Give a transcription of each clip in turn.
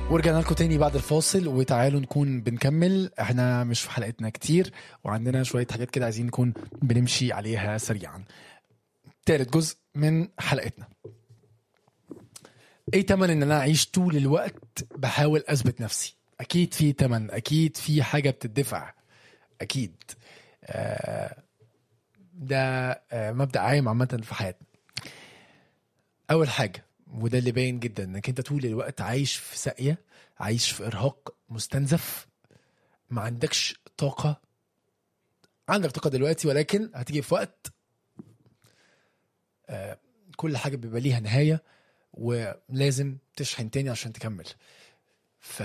ورجعنا لكم تاني بعد الفاصل وتعالوا نكون بنكمل احنا مش في حلقتنا كتير وعندنا شوية حاجات كده عايزين نكون بنمشي عليها سريعا تالت جزء من حلقتنا ايه تمن ان انا اعيش طول الوقت بحاول اثبت نفسي اكيد في تمن اكيد في حاجة بتدفع اكيد آه ده آه مبدأ عام عامة في حياتنا اول حاجة وده اللي باين جدا انك انت طول الوقت عايش في ساقيه عايش في ارهاق مستنزف ما عندكش طاقه عندك طاقه دلوقتي ولكن هتيجي في وقت آه كل حاجه بيبقى ليها نهايه ولازم تشحن تاني عشان تكمل ف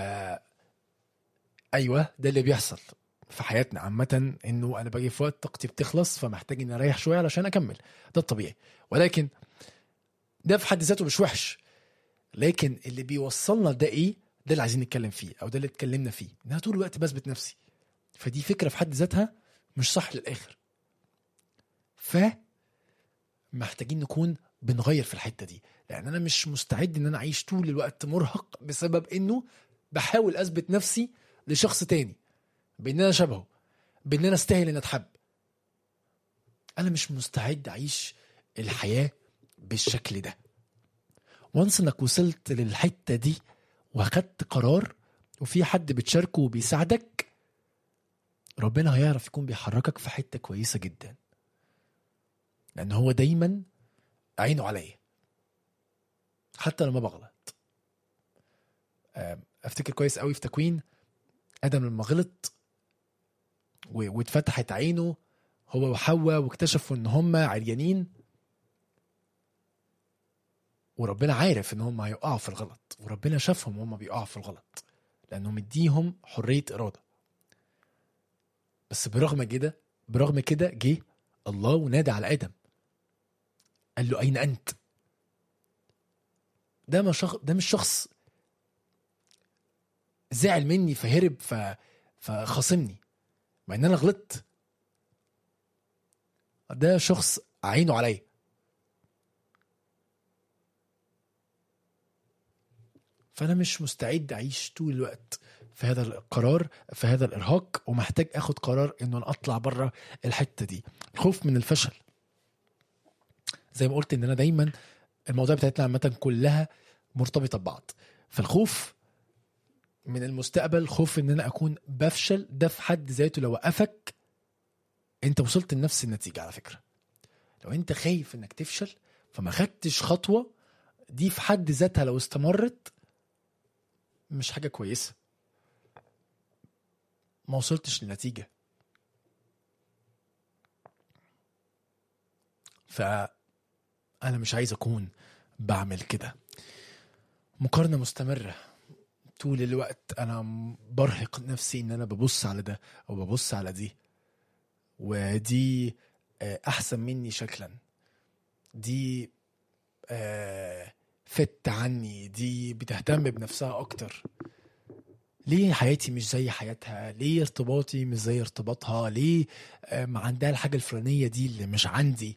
ايوه ده اللي بيحصل في حياتنا عامة انه انا باجي في وقت طاقتي بتخلص فمحتاج اني اريح شوية علشان اكمل ده الطبيعي ولكن ده في حد ذاته مش وحش لكن اللي بيوصلنا ده ايه ده اللي عايزين نتكلم فيه او ده اللي اتكلمنا فيه ان انا طول الوقت بثبت نفسي فدي فكره في حد ذاتها مش صح للاخر ف محتاجين نكون بنغير في الحته دي لان انا مش مستعد ان انا اعيش طول الوقت مرهق بسبب انه بحاول اثبت نفسي لشخص تاني بان انا شبهه بان انا استاهل ان اتحب انا مش مستعد اعيش الحياه بالشكل ده وانس انك وصلت للحته دي واخدت قرار وفي حد بتشاركه وبيساعدك ربنا هيعرف يكون بيحركك في حته كويسه جدا لان هو دايما عينه عليا حتى لما بغلط افتكر كويس قوي في تكوين ادم لما غلط واتفتحت عينه هو وحواء واكتشفوا ان هم عريانين وربنا عارف ان هم هيقعوا في الغلط وربنا شافهم وهم بيقعوا في الغلط لانه مديهم حريه اراده بس برغم كده برغم كده جه الله ونادى على ادم قال له اين انت ده مش شخص ده مش شخص زعل مني فهرب ف فخاصمني مع ان انا غلطت ده شخص عينه عليا فانا مش مستعد اعيش طول الوقت في هذا القرار في هذا الارهاق ومحتاج اخد قرار انه انا اطلع بره الحته دي الخوف من الفشل زي ما قلت ان انا دايما المواضيع بتاعتنا عامه كلها مرتبطه ببعض فالخوف من المستقبل خوف ان انا اكون بفشل ده في حد ذاته لو وقفك انت وصلت لنفس النتيجه على فكره لو انت خايف انك تفشل فما خدتش خطوه دي في حد ذاتها لو استمرت مش حاجه كويسه ما وصلتش لنتيجه فانا مش عايز اكون بعمل كده مقارنه مستمره طول الوقت انا برهق نفسي ان انا ببص على ده او ببص على دي ودي احسن مني شكلا دي فت عني دي بتهتم بنفسها اكتر ليه حياتي مش زي حياتها ليه ارتباطي مش زي ارتباطها ليه ما عندها الحاجة الفلانية دي اللي مش عندي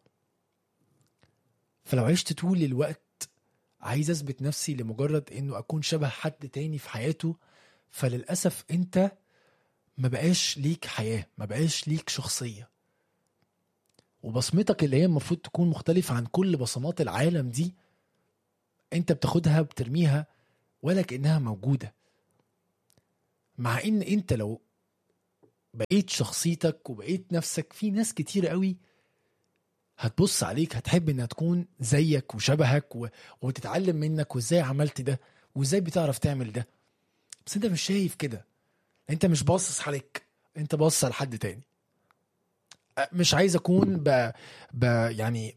فلو عشت طول الوقت عايز اثبت نفسي لمجرد انه اكون شبه حد تاني في حياته فللاسف انت ما بقاش ليك حياه ما بقاش ليك شخصيه وبصمتك اللي هي المفروض تكون مختلفه عن كل بصمات العالم دي انت بتاخدها بترميها ولا كانها موجوده مع ان انت لو بقيت شخصيتك وبقيت نفسك في ناس كتير قوي هتبص عليك هتحب انها تكون زيك وشبهك و... وتتعلم منك وازاي عملت ده وازاي بتعرف تعمل ده بس انت مش شايف كده انت مش باصص عليك انت باصص على حد تاني مش عايز اكون ب... ب... يعني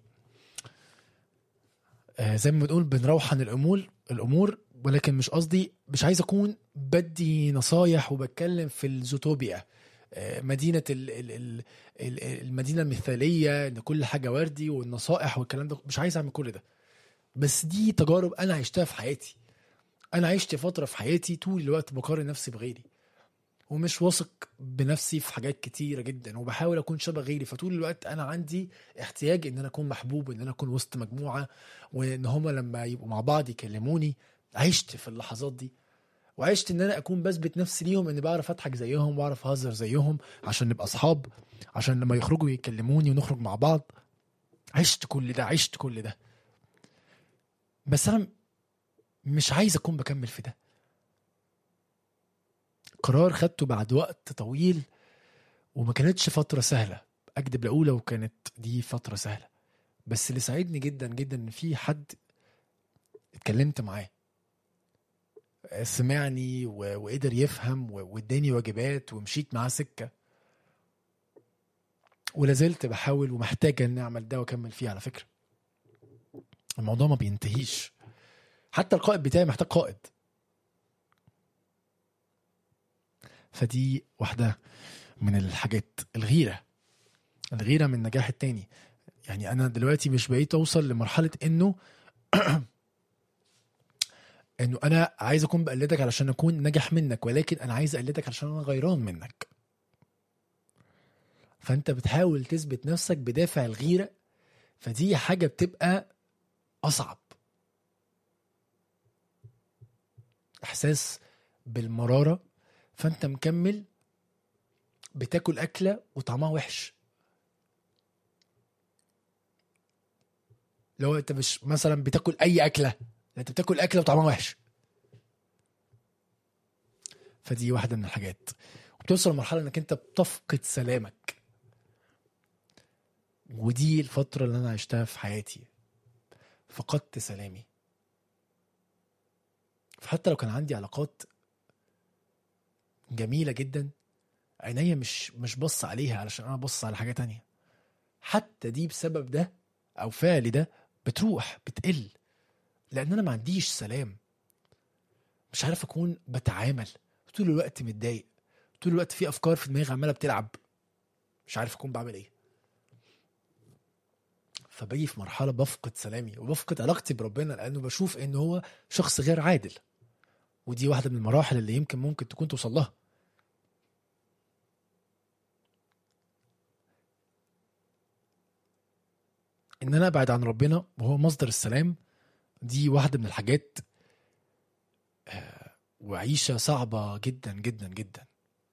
آه زي ما بنقول بنروحن الامور الامور ولكن مش قصدي مش عايز اكون بدي نصايح وبتكلم في الزوتوبيا مدينة ال ال ال المدينة المثالية ان كل حاجة وردي والنصائح والكلام ده مش عايز اعمل كل ده بس دي تجارب انا عشتها في حياتي انا عشت فترة في حياتي طول الوقت بقارن نفسي بغيري ومش واثق بنفسي في حاجات كتيرة جدا وبحاول اكون شبه غيري فطول الوقت انا عندي احتياج ان انا اكون محبوب ان انا اكون وسط مجموعة وان هما لما يبقوا مع بعض يكلموني عشت في اللحظات دي وعشت ان انا اكون بثبت نفسي ليهم اني بعرف اضحك زيهم واعرف اهزر زيهم عشان نبقى اصحاب عشان لما يخرجوا يكلموني ونخرج مع بعض عشت كل ده عشت كل ده بس انا مش عايز اكون بكمل في ده قرار خدته بعد وقت طويل وما كانتش فترة سهلة أكدب لأقول لو كانت دي فترة سهلة بس اللي ساعدني جدا جدا إن في حد اتكلمت معاه سمعني و- وقدر يفهم و- واداني واجبات ومشيت معاه سكة ولا زلت بحاول ومحتاج اني اعمل ده واكمل فيه على فكرة الموضوع ما بينتهيش حتى القائد بتاعي محتاج قائد فدي واحدة من الحاجات الغيرة الغيرة من نجاح التاني يعني أنا دلوقتي مش بقيت أوصل لمرحلة إنه إنه أنا عايز أكون بقلدك علشان أكون ناجح منك ولكن أنا عايز أقلدك علشان أنا غيران منك فأنت بتحاول تثبت نفسك بدافع الغيرة فدي حاجة بتبقى أصعب إحساس بالمرارة فأنت مكمل بتاكل أكلة وطعمها وحش لو انت مش مثلا بتاكل اي اكله لا انت بتاكل اكله وطعمها وحش فدي واحده من الحاجات وبتوصل لمرحله انك انت بتفقد سلامك ودي الفتره اللي انا عشتها في حياتي فقدت سلامي فحتى لو كان عندي علاقات جميله جدا عينيا مش مش بص عليها علشان انا بص على حاجه تانية حتى دي بسبب ده او فعلي ده بتروح بتقل لان انا ما عنديش سلام مش عارف اكون بتعامل طول الوقت متضايق طول الوقت في افكار في دماغي عماله بتلعب مش عارف اكون بعمل ايه فباجي في مرحله بفقد سلامي وبفقد علاقتي بربنا لانه بشوف ان هو شخص غير عادل ودي واحده من المراحل اللي يمكن ممكن تكون توصل لها ان انا ابعد عن ربنا وهو مصدر السلام دي واحده من الحاجات آه، وعيشه صعبه جدا جدا جدا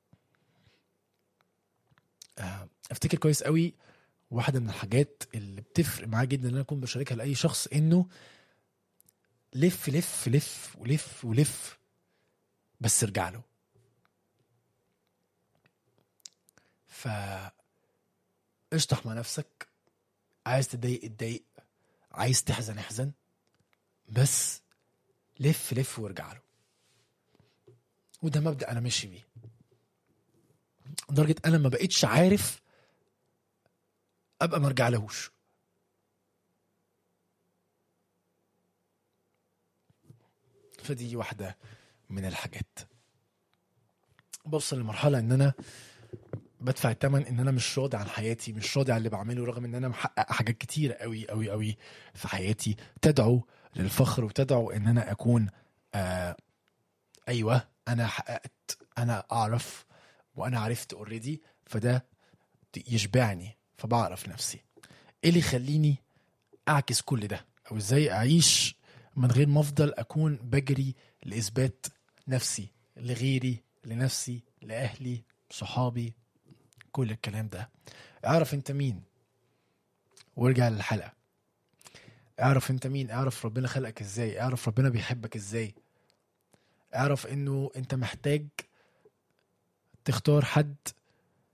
آه، افتكر كويس قوي واحده من الحاجات اللي بتفرق معايا جدا ان انا اكون بشاركها لاي شخص انه لف لف لف ولف ولف بس ارجع له ف اشطح مع نفسك عايز تضايق اتضايق عايز تحزن احزن بس لف لف وارجع له وده مبدأ انا ماشي بيه لدرجة انا ما بقتش عارف ابقى ما ارجع لهوش فدي واحدة من الحاجات بوصل لمرحلة ان انا بدفع الثمن ان انا مش راضي عن حياتي مش راضي عن اللي بعمله رغم ان انا محقق حاجات كتيره قوي قوي قوي في حياتي تدعو للفخر وتدعو ان انا اكون آه ايوه انا حققت انا اعرف وانا عرفت اوريدي فده يشبعني فبعرف نفسي ايه اللي يخليني اعكس كل ده او ازاي اعيش من غير ما افضل اكون بجري لاثبات نفسي لغيري لنفسي لاهلي صحابي كل الكلام ده اعرف انت مين وارجع للحلقه اعرف انت مين اعرف ربنا خلقك ازاي اعرف ربنا بيحبك ازاي اعرف انه انت محتاج تختار حد